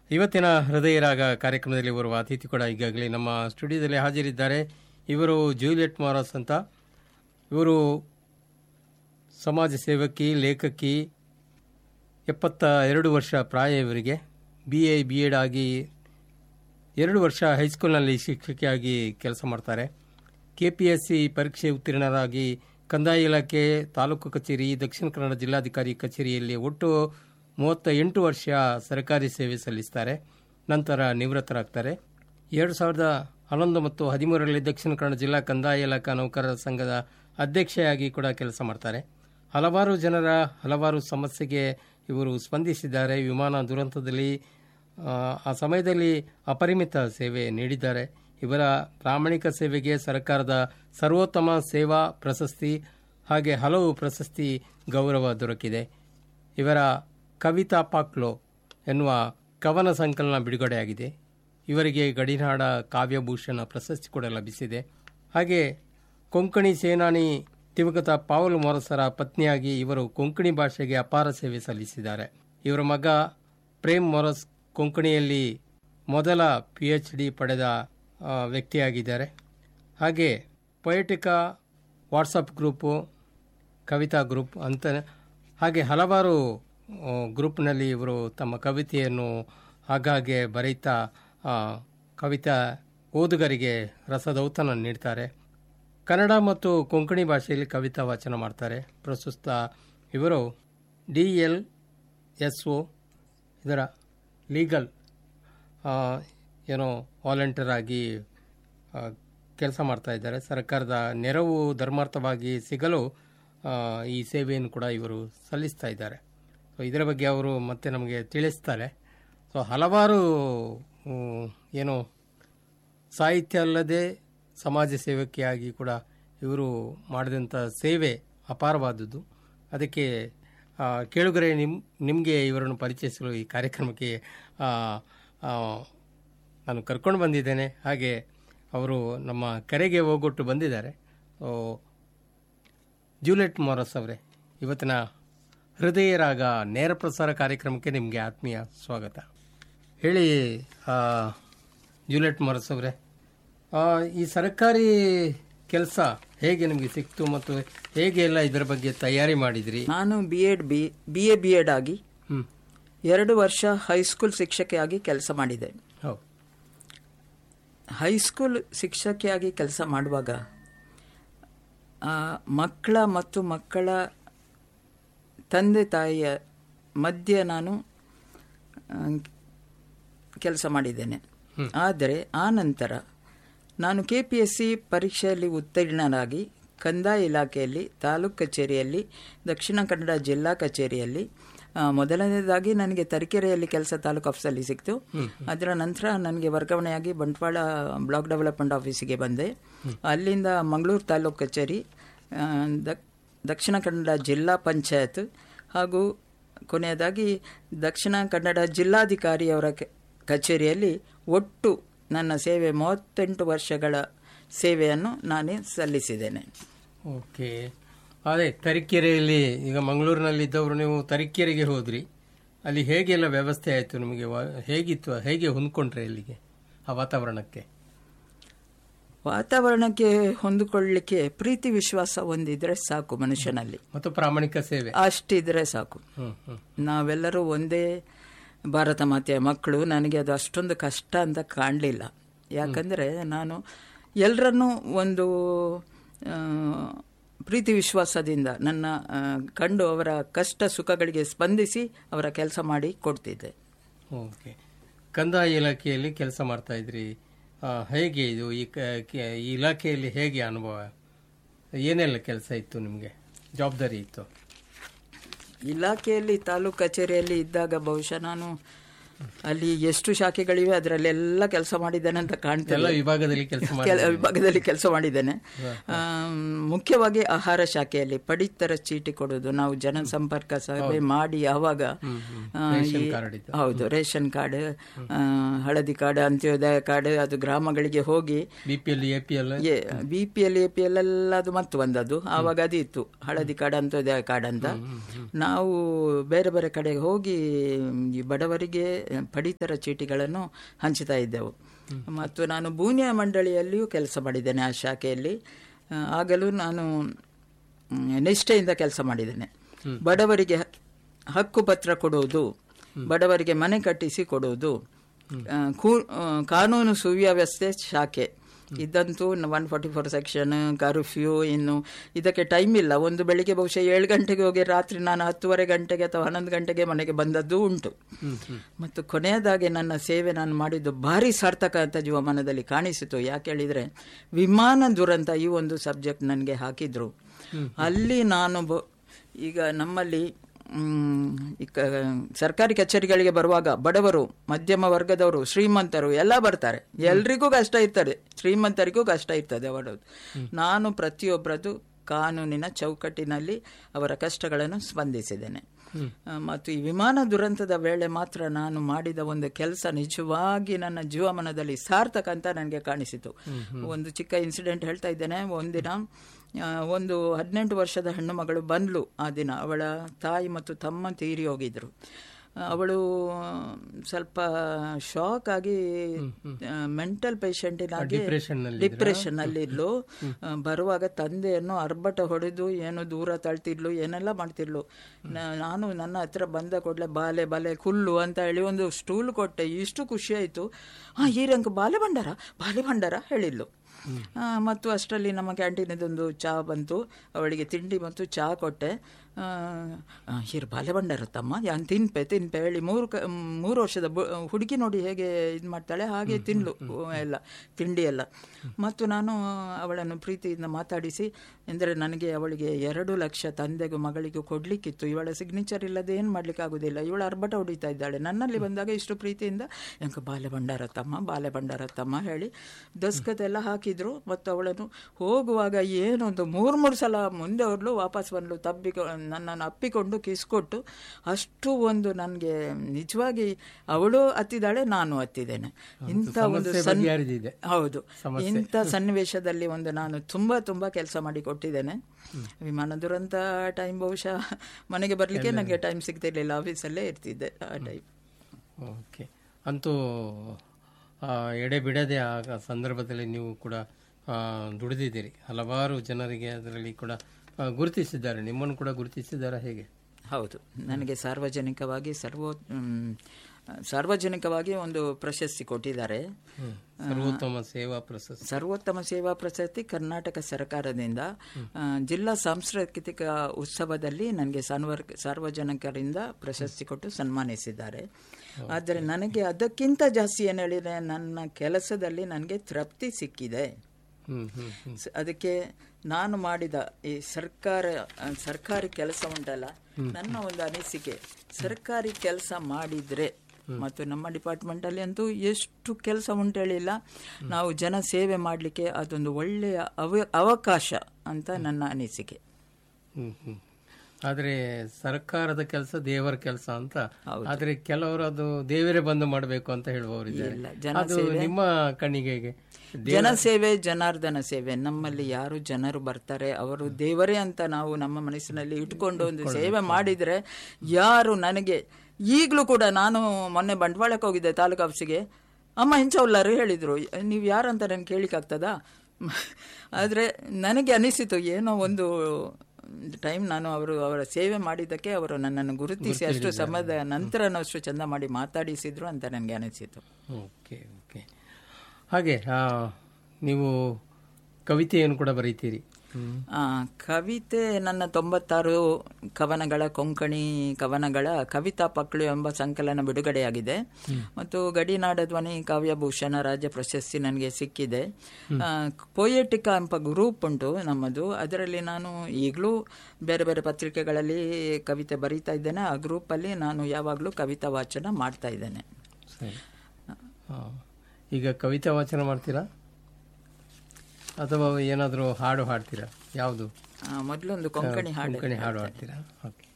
ಇವತ್ತಿನ ಹೃದಯ ರಾಗ ಕಾರ್ಯಕ್ರಮದಲ್ಲಿ ಬರುವ ಅತಿಥಿ ಕೂಡ ಈಗಾಗಲೇ ನಮ್ಮ ಸ್ಟುಡಿಯೋದಲ್ಲಿ ಹಾಜರಿದ್ದಾರೆ ಇವರು ಜೂಲಿಯಟ್ ಮಾರಸ್ ಅಂತ ಇವರು ಸಮಾಜ ಸೇವಕಿ ಲೇಖಕಿ ಎಪ್ಪತ್ತ ಎರಡು ವರ್ಷ ಪ್ರಾಯ ಇವರಿಗೆ ಬಿ ಎ ಬಿ ಎಡ್ ಆಗಿ ಎರಡು ವರ್ಷ ಹೈಸ್ಕೂಲ್ನಲ್ಲಿ ಶಿಕ್ಷಕಿಯಾಗಿ ಕೆಲಸ ಮಾಡ್ತಾರೆ ಕೆ ಪಿ ಎಸ್ ಸಿ ಪರೀಕ್ಷೆ ಉತ್ತೀರ್ಣರಾಗಿ ಕಂದಾಯ ಇಲಾಖೆ ತಾಲೂಕು ಕಚೇರಿ ದಕ್ಷಿಣ ಕನ್ನಡ ಜಿಲ್ಲಾಧಿಕಾರಿ ಕಚೇರಿಯಲ್ಲಿ ಒಟ್ಟು ಮೂವತ್ತ ಎಂಟು ವರ್ಷ ಸರ್ಕಾರಿ ಸೇವೆ ಸಲ್ಲಿಸ್ತಾರೆ ನಂತರ ನಿವೃತ್ತರಾಗ್ತಾರೆ ಎರಡು ಸಾವಿರದ ಹನ್ನೊಂದು ಮತ್ತು ಹದಿಮೂರರಲ್ಲಿ ದಕ್ಷಿಣ ಕನ್ನಡ ಜಿಲ್ಲಾ ಕಂದಾಯ ಇಲಾಖಾ ನೌಕರರ ಸಂಘದ ಅಧ್ಯಕ್ಷೆಯಾಗಿ ಕೂಡ ಕೆಲಸ ಮಾಡ್ತಾರೆ ಹಲವಾರು ಜನರ ಹಲವಾರು ಸಮಸ್ಯೆಗೆ ಇವರು ಸ್ಪಂದಿಸಿದ್ದಾರೆ ವಿಮಾನ ದುರಂತದಲ್ಲಿ ಆ, ಆ ಸಮಯದಲ್ಲಿ ಅಪರಿಮಿತ ಸೇವೆ ನೀಡಿದ್ದಾರೆ ಇವರ ಪ್ರಾಮಾಣಿಕ ಸೇವೆಗೆ ಸರ್ಕಾರದ ಸರ್ವೋತ್ತಮ ಸೇವಾ ಪ್ರಶಸ್ತಿ ಹಾಗೆ ಹಲವು ಪ್ರಶಸ್ತಿ ಗೌರವ ದೊರಕಿದೆ ಇವರ ಕವಿತಾ ಪಾಕ್ಲೋ ಎನ್ನುವ ಕವನ ಸಂಕಲನ ಬಿಡುಗಡೆಯಾಗಿದೆ ಇವರಿಗೆ ಗಡಿನಾಡ ಕಾವ್ಯಭೂಷಣ ಪ್ರಶಸ್ತಿ ಕೂಡ ಲಭಿಸಿದೆ ಹಾಗೆ ಕೊಂಕಣಿ ಸೇನಾನಿ ದಿವಂಗತ ಪಾವಲ್ ಮೊರಸರ ಪತ್ನಿಯಾಗಿ ಇವರು ಕೊಂಕಣಿ ಭಾಷೆಗೆ ಅಪಾರ ಸೇವೆ ಸಲ್ಲಿಸಿದ್ದಾರೆ ಇವರ ಮಗ ಪ್ರೇಮ್ ಮೊರಸ್ ಕೊಂಕಣಿಯಲ್ಲಿ ಮೊದಲ ಪಿ ಎಚ್ ಡಿ ಪಡೆದ ಆ, ವ್ಯಕ್ತಿಯಾಗಿದ್ದಾರೆ ಹಾಗೆ Poetica WhatsApp group Kavitha group ಅಂತ ಹಾಗೆ ಹಲವಾರು ಆ, ಗ್ರೂಪ್ನಲ್ಲಿ ಇವರು ತಮ್ಮ ಕವಿತೆಯನ್ನು ಆಗಾಗ್ಗೆ ಬರೀತಾ ಆ, ಕವಿತಾ ಓದುಗರಿಗೆ ರಸದೌತಣ ನೀಡ್ತಾರೆ ಕನ್ನಡ ಮತ್ತು ಕೊಂಕಣಿ ಭಾಷೆಯಲ್ಲಿ ಕವಿತಾ ವಾಚನ ಮಾಡ್ತಾರೆ ಪ್ರಸ್ತುತ ಇವರು ಡಿ ಎಲ್ ಎಸ್ ಒ ಇದರ ಲೀಗಲ್ ಆ, ಏನೋ ವಾಲಂಟಿಯರ್ ಆಗಿ ಕೆಲಸ ಮಾಡ್ತಾ ಇದ್ದಾರೆ ಸರ್ಕಾರದ ನೆರವು ಧರ್ಮಾರ್ಥವಾಗಿ ಸಿಗಲು ಆ, ಈ ಸೇವೆಯನ್ನು ಕೂಡ ಇವರು ಸಲ್ಲಿಸ್ತಾ ಇದ್ದಾರೆ ಸೊ ಇದರ ಬಗ್ಗೆ ಅವರು ಮತ್ತೆ ನಮಗೆ ತಿಳಿಸ್ತಾರೆ ಸೊ ಹಲವಾರು ಮ್, ಏನು ಸಾಹಿತ್ಯ ಅಲ್ಲದೆ ಸಮಾಜ ಸೇವಕಿಯಾಗಿ ಕೂಡ ಇವರು ಮಾಡಿದಂಥ ಸೇವೆ ಅಪಾರವಾದದ್ದು ಅದಕ್ಕೆ ಆ, ಕೇಳುಗರೆ ನಿಮ್ ನಿಮಗೆ ಇವರನ್ನು ಪರಿಚಯಿಸಲು ಈ ಕಾರ್ಯಕ್ರಮಕ್ಕೆ ಆ, ಆ, ನಾನು ಕರ್ಕೊಂಡು ಬಂದಿದ್ದೇನೆ ಹಾಗೆ ಅವರು ನಮ್ಮ ಕರೆಗೆ ಹೋಗೊಟ್ಟು ಬಂದಿದ್ದಾರೆ ಸೊ ಜೂಲೆಟ್ ಮಾರಸ್ ಅವರೇ ಇವತ್ತಿನ ಹೃದಯ ರಾಗ ನೇರ ಪ್ರಸಾರ ಕಾರ್ಯಕ್ರಮಕ್ಕೆ ನಿಮಗೆ ಆತ್ಮೀಯ ಸ್ವಾಗತ ಹೇಳಿ ಆ, ಜೂಲೆಟ್ ಮಾರಸ್ ಅವರೇ ಆ, ಈ ಸರ್ಕಾರಿ ಕೆಲಸ ಹೇಗೆ ನಿಮಗೆ ಸಿಕ್ತು ಮತ್ತು ಹೇಗೆ ಎಲ್ಲ ಇದರ ಬಗ್ಗೆ ತಯಾರಿ ಮಾಡಿದ್ರಿ ನಾನು B Ed B B A B Ed ಆಗಿ ಹ್ಮ್ ಎರಡು ವರ್ಷ ಹೈಸ್ಕೂಲ್ ಶಿಕ್ಷಕಿಯಾಗಿ ಕೆಲಸ ಮಾಡಿದೆ ಹೌದು ಹೈಸ್ಕೂಲ್ ಶಿಕ್ಷಕಿಯಾಗಿ ಕೆಲಸ ಮಾಡುವಾಗ ಆ, ಮಕ್ಕಳ ಮತ್ತು ಮಕ್ಕಳ ತಂದೆ ತಾಯಿಯ ಮಧ್ಯೆ ನಾನು ಕೆಲಸ ಮಾಡಿದ್ದೇನೆ ಆದರೆ ಆ ನಂತರ ನಾನು ಕೆ ಪಿ ಎಸ್ ಸಿ ಪರೀಕ್ಷೆಯಲ್ಲಿ ಉತ್ತೀರ್ಣರಾಗಿ ಕಂದಾಯ ಇಲಾಖೆಯಲ್ಲಿ ತಾಲೂಕು ಕಚೇರಿಯಲ್ಲಿ ದಕ್ಷಿಣ ಕನ್ನಡ ಜಿಲ್ಲಾ ಕಚೇರಿಯಲ್ಲಿ ಆ, ಮೊದಲನೇದಾಗಿ ನನಗೆ ತರೀಕೆರೆಯಲ್ಲಿ ಕೆಲಸ ತಾಲೂಕು ಆಫೀಸಲ್ಲಿ ಸಿಕ್ತು ಅದರ ನಂತರ ನನಗೆ ವರ್ಗಾವಣೆಯಾಗಿ ಬಂಟ್ವಾಳ ಬ್ಲಾಕ್ ಡೆವಲಪ್ಮೆಂಟ್ ಆಫೀಸಿಗೆ ಬಂದೆ ಅಲ್ಲಿಂದ ಮಂಗಳೂರು ತಾಲೂಕು ಕಚೇರಿ ಆ, ದಕ್- ದಕ್ಷಿಣ ಕನ್ನಡ ಜಿಲ್ಲಾ ಪಂಚಾಯತ್ ಹಾಗೂ ಕೊನೆಯದಾಗಿ ದಕ್ಷಿಣ ಕನ್ನಡ ಜಿಲ್ಲಾಧಿಕಾರಿಯವರ ಕ- ಕಚೇರಿಯಲ್ಲಿ ಒಟ್ಟು ನನ್ನ ಸೇವೆ ಮೂವತ್ತೆಂಟು ವರ್ಷಗಳ ಸೇವೆಯನ್ನು ನಾನೇ ಸಲ್ಲಿಸಿದ್ದೇನೆ ಓಕೆ ಅದೇ ತರೀಕೆರೆಯಲ್ಲಿ ಈಗ ಮಂಗಳೂರಿನಲ್ಲಿ ಇದ್ದವರು ನೀವು ತರೀಕೆರೆಗೆ ಹೋದ್ರಿ ಅಲ್ಲಿ ಹೇಗೆಲ್ಲ ವ್ಯವಸ್ಥೆ ಆಯಿತು ನಿಮಗೆ ವ- ಹೇಗಿತ್ತು ಹೇಗೆ ಹೊಂದ್ಕೊಂಡ್ರೆ ಇಲ್ಲಿಗೆ ಆ ವಾತಾವರಣಕ್ಕೆ ವಾತಾವರಣಕ್ಕೆ ಹೊಂದಿಕೊಳ್ಳಲಿಕ್ಕೆ ಪ್ರೀತಿ ವಿಶ್ವಾಸ ಒಂದಿದ್ರೆ ಸಾಕು ಮನುಷ್ಯನಲ್ಲಿ ಮತ್ತು ಪ್ರಾಮಾಣಿಕ ಸೇವೆ ಅಷ್ಟಿದ್ರೆ ಸಾಕು ಹ್ಮ್ ಹ್ಮ್ ನಾವೆಲ್ಲರೂ ಒಂದೇ ಭಾರತ ಮಾತೆಯ ಮಕ್ಕಳು ನನಗೆ ಅದು ಅಷ್ಟೊಂದು ಕಷ್ಟ ಅಂತ ಕಾಣಲಿಲ್ಲ ಯಾಕಂದರೆ ನಾನು ಎಲ್ಲರನ್ನೂ ಒಂದು ಆ, ಪ್ರೀತಿ ವಿಶ್ವಾಸದಿಂದ ನನ್ನ ಆ, ಕಂಡು ಅವರ ಕಷ್ಟ ಸುಖಗಳಿಗೆ ಸ್ಪಂದಿಸಿ ಅವರ ಕೆಲಸ ಮಾಡಿ ಕೊಡ್ತಿದ್ದೆ ಓಕೆ ಕಂದಾಯ ಇಲಾಖೆಯಲ್ಲಿ ಕೆಲಸ ಮಾಡ್ತಾ ಇದ್ರಿ ಆ, ಹೇಗೆ ಇದು ಈ ಕ- ಕೆ- ಈ ಇಲಾಖೆಯಲ್ಲಿ ಹೇಗೆ ಅನುಭವ ಏನೆಲ್ಲ ಕೆಲಸ ಇತ್ತು ನಿಮಗೆ ಜವಾಬ್ದಾರಿ ಇತ್ತು ಇಲಾಖೆಯಲ್ಲಿ ತಾಲೂಕು ಕಚೇರಿಯಲ್ಲಿ ಇದ್ದಾಗ ಬಹುಶಃ ನಾನು ಅಲ್ಲಿ ಎಷ್ಟು ಶಾಖೆಗಳಿವೆ ಅದರಲ್ಲೆಲ್ಲ ಕೆಲಸ ಮಾಡಿದ್ದೇನೆ ಅಂತ ಎಲ್ಲ ಕಾಣ್ತೇನೆ ವಿಭಾಗದಲ್ಲಿ ಕೆಲಸ ಮಾಡಿ ಕೆಲ ವಿಭಾಗದಲ್ಲಿ ಕೆಲಸ ಮಾಡಿದ್ದೇನೆ ಆಮ್, ಮುಖ್ಯವಾಗಿ ಆಹಾರ ಶಾಖೆಯಲ್ಲಿ ಪಡಿತರ ಚೀಟಿ ಕೊಡೋದು ನಾವು ಜನಸಂಪರ್ಕ ಸಭೆ ಮಾಡಿ ಯಾವಾಗ ಆ, ಈ- ಕಾರ್ಡ್ ಇತ್ತು. ಹೌದು ರೇಷನ್ ಕಾರ್ಡ್ ಆ, ಹಳದಿ ಕಾರ್ಡ್ ಅಂತ್ಯೋದಯ ಕಾರ್ಡ್ ಅದು ಗ್ರಾಮಗಳಿಗೆ ಹೋಗಿ B P L A P L B P L A P L ಎಲ್ಲ ಅದು ಮತ್ತು ಬಂದದ್ದು ಆವಾಗ ಅದು ಇತ್ತು ಹಳದಿ ಕಾರ್ಡ್ ಅಂತ್ಯೋದಯ ಕಾರ್ಡ್ ಅಂತ ನಾವು ಬೇರೆ ಬೇರೆ ಕಡೆಗೆ ಹೋಗಿ ಈ ಬಡವರಿಗೆ ಪಡಿತರ ಚೀಟಿಗಳನ್ನು ಹಂಚುತ್ತಾ ಇದ್ದೆವು ಮತ್ತು ನಾನು ಬೂನಿಯಾ ಮಂಡಳಿಯಲ್ಲಿಯೂ ಕೆಲಸ ಮಾಡಿದ್ದೇನೆ ಆ ಶಾಖೆಯಲ್ಲಿ ಆ, ಆಗಲೂ ನಾನು ಮ್, ನಿಷ್ಠೆಯಿಂದ ಕೆಲಸ ಮಾಡಿದ್ದೇನೆ ಬಡವರಿಗೆ ಹ- ಹಕ್ಕು ಪತ್ರ ಕೊಡುವುದು ಬಡವರಿಗೆ ಮನೆ ಕಟ್ಟಿಸಿ ಕೊಡುವುದು ಆ, ಕೂ- ಆ, ಕಾನೂನು ಸುವ್ಯವಸ್ಥೆ ಶಾಖೆ ಇದಂತೂ one forty four section curfew ಇನ್ನು ಇದಕ್ಕೆ ಟೈಮ್ ಇಲ್ಲ ಒಂದು ಬೆಳಿಗ್ಗೆ ಬಹುಶಃ ಏಳು ಗಂಟೆಗೆ ಹೋಗಿ ರಾತ್ರಿ ನಾನು ಹತ್ತುವರೆ ಗಂಟೆಗೆ ಅಥವಾ ಹನ್ನೊಂದು ಗಂಟೆಗೆ ಮನೆಗೆ ಬಂದದ್ದು ಉಂಟು ಮತ್ತು ಕೊನೆಯದಾಗಿ ನನ್ನ ಸೇವೆ ನಾನು ಮಾಡಿದ್ದು ಭಾರಿ ಸಾರ್ಥಕ ಅಂತ ಜೀವಮಾನದಲ್ಲಿ ಕಾಣಿಸಿತು ಯಾಕೆ ಹೇಳಿದರೆ ವಿಮಾನ ದುರಂತ ಈ ಒಂದು ಸಬ್ಜೆಕ್ಟ್ ನನಗೆ ಹಾಕಿದ್ರು ಅಲ್ಲಿ ನಾನು ಬ- ಈಗ ನಮ್ಮಲ್ಲಿ ಮ್, ಈ ಕ- ಸರ್ಕಾರಿ ಕಚೇರಿಗಳಿಗೆ ಬರುವಾಗ ಬಡವರು ಮಧ್ಯಮ ವರ್ಗದವರು ಶ್ರೀಮಂತರು ಎಲ್ಲ ಬರ್ತಾರೆ ಎಲ್ರಿಗೂ ಕಷ್ಟ ಇರ್ತದೆ ಶ್ರೀಮಂತರಿಗೂ ಕಷ್ಟ ಇರ್ತದೆ ಅವರದ್ದು ನಾನು ಪ್ರತಿಯೊಬ್ಬರದ್ದು ಕಾನೂನಿನ ಚೌಕಟ್ಟಿನಲ್ಲಿ ಅವರ ಕಷ್ಟಗಳನ್ನು ಸ್ಪಂದಿಸಿದ್ದೇನೆ ಆ, ಮತ್ತು ಈ ವಿಮಾನ ದುರಂತದ ವೇಳೆ ಮಾತ್ರ ನಾನು ಮಾಡಿದ ಒಂದು ಕೆಲಸ ನಿಜವಾಗಿ ನನ್ನ ಜೀವಮಾನದಲ್ಲಿ ಸಾರ್ಥಕ ಅಂತ ನನಗೆ ಕಾಣಿಸಿತು ಒಂದು ಚಿಕ್ಕ ಇನ್ಸಿಡೆಂಟ್ ಹೇಳ್ತಾ ಇದ್ದೇನೆ ಒಂದಿನ ಆ, ಒಂದು ಹದಿನೆಂಟು ವರ್ಷದ ಹೆಣ್ಣು ಮಗಳು ಬಂದ್ಲು ಆ ದಿನ ಅವಳ ತಾಯಿ ಮತ್ತು ತಮ್ಮ ತೀರಿ ಹೋಗಿದ್ರು ಆ, ಅವಳು ಸ್ವಲ್ಪ ಶಾಕ್ ಆಗಿ ಮೆಂಟಲ್ ಪೇಷಂಟಿನಾಗಿ ಡಿಪ್ರೆಷನ್ ನಲ್ಲಿ ಡಿಪ್ರೆಷನ್ ಅಲ್ಲಿ ಇದ್ಲು ಆ, ಬರುವಾಗ ತಂದೆಯನ್ನು ಅರ್ಭಟ ಹೊಡೆದು ಏನು ದೂರ ತಳ್ತಿದ್ಲು ಏನೆಲ್ಲ ಮಾಡ್ತಿದ್ಲು ನ- ನಾನು ನನ್ನ ಹತ್ರ ಬಂದ ಕೂಡಲೇ ಬಾಲೆ ಬಾಲೆ ಕುಲ್ಲು ಅಂತ ಹೇಳಿ ಒಂದು ಸ್ಟೂಲ್ ಕೊಟ್ಟೆ ಇಷ್ಟು ಖುಷಿ ಆಯ್ತು ಹಾ ಈ ರಂಗ ಬಾಲೆ ಭಂಡಾರ ಬಾಲೆ ಭಂಡಾರ ಹೇಳಿದ್ಲು ಆ, ಮತ್ತು ಅಷ್ಟರಲ್ಲಿ ನಮ್ಮ ಕ್ಯಾಂಟೀನದೊಂದು ಚಹಾ ಬಂತು ಅವಳಿಗೆ ತಿಂಡಿ ಮತ್ತು ಚಹಾ ಕೊಟ್ಟೆ ಆ, ಆ, ಹೀರ್ ಬಾಲೆ ಭಂಡಾರ ತಮ್ಮ ಯಾನ್ ತಿನ್ಪೆ ತಿನ್ಪೆ ಹೇಳಿ ಮೂರು ಕ ಮೂರು ವರ್ಷದ ಬು- ಹುಡುಗಿ ನೋಡಿ ಹೇಗೆ ಇದು ಮಾಡ್ತಾಳೆ ಹಾಗೆ ತಿನ್ಲು ಎಲ್ಲ ತಿಂಡಿ ಎಲ್ಲ ಮತ್ತು ನಾನು ಅವಳನ್ನು ಪ್ರೀತಿಯಿಂದ ಮಾತಾಡಿಸಿ ಎಂದರೆ ನನಗೆ ಅವಳಿಗೆ ಎರಡು ಲಕ್ಷ ತಂದೆಗೂ ಮಗಳಿಗೂ ಕೊಡ್ಲಿಕ್ಕಿತ್ತು ಇವಳ ಸಿಗ್ನೇಚರ್ ಇಲ್ಲದೆ ಏನು ಮಾಡ್ಲಿಕ್ಕೆ ಆಗುದಿಲ್ಲ ಇವಳು ಅರ್ಭಟ ಹೊಡಿತಾ ಇದ್ದಾಳೆ ನನ್ನಲ್ಲಿ ಬಂದಾಗ ಇಷ್ಟು ಪ್ರೀತಿಯಿಂದ ಎಂಕ ಬಾಲೆ ಭಂಡಾರ ತಮ್ಮ ಬಾಲೆ ಭಂಡಾರ ತಮ್ಮ ಹೇಳಿ ದಸ್ಕತ್ ಎಲ್ಲ ಹಾಕಿದ್ರು ಮತ್ತು ಅವಳನ್ನು ಹೋಗುವಾಗ ಏನೊಂದು ಮೂರು ಮೂರು ಸಲ ಮುಂದೆ ಹೊರಲು ವಾಪಸ್ ಬಂದ್ಲು ತಬ್ಬಿಕೊ ನನ್ನನ್ನು ಅಪ್ಪಿಕೊಂಡು ಕಿಸ್ಕೊಟ್ಟು ಅಷ್ಟು ಒಂದು ನನಗೆ ನಿಜವಾಗಿ ಅವಳು ಹತ್ತಿದ್ದಾಳೆ ನಾನು ಹತ್ತಿದ್ದೇನೆ ಇಂಥ ಒಂದು ಸಮಸ್ಯೆ ಸಣ್ಣ ಬಗೆಹರಿದಿದೆ. ಹೌದು ಇಂಥ ಸನ್ನಿವೇಶದಲ್ಲಿ ಒಂದು ನಾನು ತುಂಬಾ ತುಂಬಾ ಕೆಲಸ ಮಾಡಿ ಕೊಟ್ಟಿದ್ದೇನೆ ವಿಮಾನ ದುರಂತ ಟೈಮ್ ಬಹುಶಃ ಮನೆಗೆ ಬರ್ಲಿಕ್ಕೆ ನನಗೆ ಟೈಮ್ ಸಿಗ್ತಿರ್ಲಿಲ್ಲ ಆಫೀಸಲ್ಲೇ ಇರ್ತಿದ್ದೆ ಆ ಟೈಮ್ ಓಕೆ ಅಂತೂ ಆ, ಎಡೆ ಬಿಡದೆ ಆ ಸಂದರ್ಭದಲ್ಲಿ ನೀವು ಕೂಡ ಆ, ದುಡಿದಿದ್ದೀರಿ ಹಲವಾರು ಜನರಿಗೆ ಅದರಲ್ಲಿ ಕೂಡ ಆ, ಗುರುತಿಸಿದ್ದಾರೆ ನಿಮ್ಮನ್ನು ಕೂಡ ಗುರುತಿಸಿದ್ದಾರೆ ಹೇಗೆ ಹೌದು ನನಗೆ ಸಾರ್ವಜನಿಕವಾಗಿ ಸರ್ವೋ ಮ್, ಸಾರ್ವಜನಿಕವಾಗಿ ಒಂದು ಪ್ರಶಸ್ತಿ ಕೊಟ್ಟಿದ್ದಾರೆ ಸರ್ವೋತ್ತಮ ಸೇವಾ ಪ್ರಶಸ್ತಿ ಸರ್ವೋತ್ತಮ ಸೇವಾ ಪ್ರಶಸ್ತಿ ಕರ್ನಾಟಕ ಸರ್ಕಾರದಿಂದ ಆ, ಜಿಲ್ಲಾ ಸಾಂಸ್ಕೃತಿಕ ಉತ್ಸವದಲ್ಲಿ ನನಗೆ ಸಾನ್ವರ್ ಸಾರ್ವಜನಿಕರಿಂದ ಪ್ರಶಸ್ತಿ ಕೊಟ್ಟು ಸನ್ಮಾನಿಸಿದ್ದಾರೆ ಆದರೆ ನನಗೆ ಅದಕ್ಕಿಂತ ಜಾಸ್ತಿ ಏನು ಹೇಳಿದರೆ ನನ್ನ ಕೆಲಸದಲ್ಲಿ ನನಗೆ ತೃಪ್ತಿ ಸಿಕ್ಕಿದೆ ಹ್ಮ್ ಹ್ಮ್ ಹ್ಮ್ ಸ- ಅದಕ್ಕೆ ನಾನು ಮಾಡಿದ ಈ ಸರ್ಕಾರ ಆ, ಸರ್ಕಾರಿ ಕೆಲಸ ಉಂಟಲ್ಲ ನನ್ನ ಒಂದು ಅನಿಸಿಕೆ ಸರ್ಕಾರಿ ಕೆಲಸ ಮಾಡಿದ್ರೆ ಮತ್ತು ನಮ್ಮ ಡಿಪಾರ್ಟ್ಮೆಂಟ್ ಅಲ್ಲಿ ಅಂತೂ ಎಷ್ಟು ಕೆಲಸ ಉಂಟು ಹೇಳಿಲ್ಲ ನಾವು ಜನ ಸೇವೆ ಮಾಡಲಿಕ್ಕೆ ಅದೊಂದು ಒಳ್ಳೆಯ ಅವ ಅವಕಾಶ ಅಂತ ನನ್ನ ಅನಿಸಿಕೆ ಹ್ಮ್ ಹ್ಮ್ ಆದ್ರೆ ಸರ್ಕಾರದ ಕೆಲಸ ದೇವರ ಕೆಲಸ ಅಂತ ಆದ್ರೆ ಕೆಲವರು ಅದು ದೇವರೇ ಬಂದು ಮಾಡಬೇಕು ಅಂತ ಹೇಳುವವರಿದ್ದಾರೆ ಇಲ್ಲ, ಜನ ಅದು ನಿಮ್ಮ ಕಣ್ಣಿಗೆ ಹೇಗೆ ಜನಸೇವೆ ಜನಾರ್ದನ ಸೇವೆ ನಮ್ಮಲ್ಲಿ ಯಾರು ಜನರು ಬರ್ತಾರೆ ಅವರು ದೇವರೇ ಅಂತ ನಾವು ನಮ್ಮ ಮನಸ್ಸಿನಲ್ಲಿ ಇಟ್ಕೊಂಡು ಒಂದು ಸೇವೆ ಮಾಡಿದ್ರೆ ಯಾರು ನನಗೆ ಈಗಲೂ ಕೂಡ ನಾನು ಮೊನ್ನೆ ಬಂಟ್ವಾಳಕ್ಕೆ ಹೋಗಿದ್ದೆ ತಾಲೂಕು ಆಫೀಸಿಗೆ ಅಮ್ಮ ಹೆಂಚವಲ್ಲರು ಹೇಳಿದ್ರು ನೀವು ಯಾರಂತ ನನಗೆ ಕೇಳಿಕ್ಕಾಗ್ತದಾ ಆದರೆ ನನಗೆ ಅನಿಸಿತು ಏನೋ ಒಂದು ಟೈಮ್ ನಾನು ಅವರು ಅವರ ಸೇವೆ ಮಾಡಿದ್ದಕ್ಕೆ ಅವರು ನನ್ನನ್ನು ಗುರುತಿಸಿ ಅಷ್ಟು ಸಮಯದ ನಂತರ ಅಷ್ಟು ಚಂದ ಮಾಡಿ ಮಾತಾಡಿಸಿದ್ರು ಅಂತ ನನಗೆ ಅನಿಸಿತು ಓಕೆ ಓಕೆ ಹಾಗೆ ಆ, ನೀವು ಕವಿತೆಯನ್ನು ಕೂಡ ಬರೀತೀರಿ ಆ, ಕವಿತೆ ನನ್ನ ತೊಂಬತ್ತಾರು ಕವನಗಳ ಕೊಂಕಣಿ ಕವನಗಳ ಕವಿತಾ ಪಕ್ಳು ಎಂಬ ಸಂಕಲನ ಬಿಡುಗಡೆಯಾಗಿದೆ ಮತ್ತು ಗಡಿನಾಡ ಧ್ವನಿ ಕಾವ್ಯಭೂಷಣ ರಾಜ್ಯ ಪ್ರಶಸ್ತಿ ನನಗೆ ಸಿಕ್ಕಿದೆ ಪೊಯೆಟಿಕಾ ಎಂಬ ಗ್ರೂಪ್ ಉಂಟು ನಮ್ಮದು ಅದರಲ್ಲಿ ನಾನು ಈಗಲೂ ಬೇರೆ ಬೇರೆ ಪತ್ರಿಕೆಗಳಲ್ಲಿ ಕವಿತೆ ಬರೀತಾ ಇದ್ದೇನೆ ಆ ಗ್ರೂಪಲ್ಲಿ ನಾನು ಯಾವಾಗಲೂ ಕವಿತಾ ವಾಚನ ಮಾಡ್ತಾ ಇದ್ದೇನೆ ಸರಿ ಆ, ಈಗ ಕವಿತಾ ವಾಚನ ಮಾಡ್ತೀರಾ ಅಥವಾ ಏನಾದರೂ ಹಾಡು ಹಾಡ್ತೀರಾ ಯಾವುದು ಆ, ಮೊದಲೊಂದು ಕೊಂಕಣಿ ಹಾಡು ಕೊಂಕಣಿ ಹಾಡು ಹಾಡ್ತೀರಾ ಓಕೆ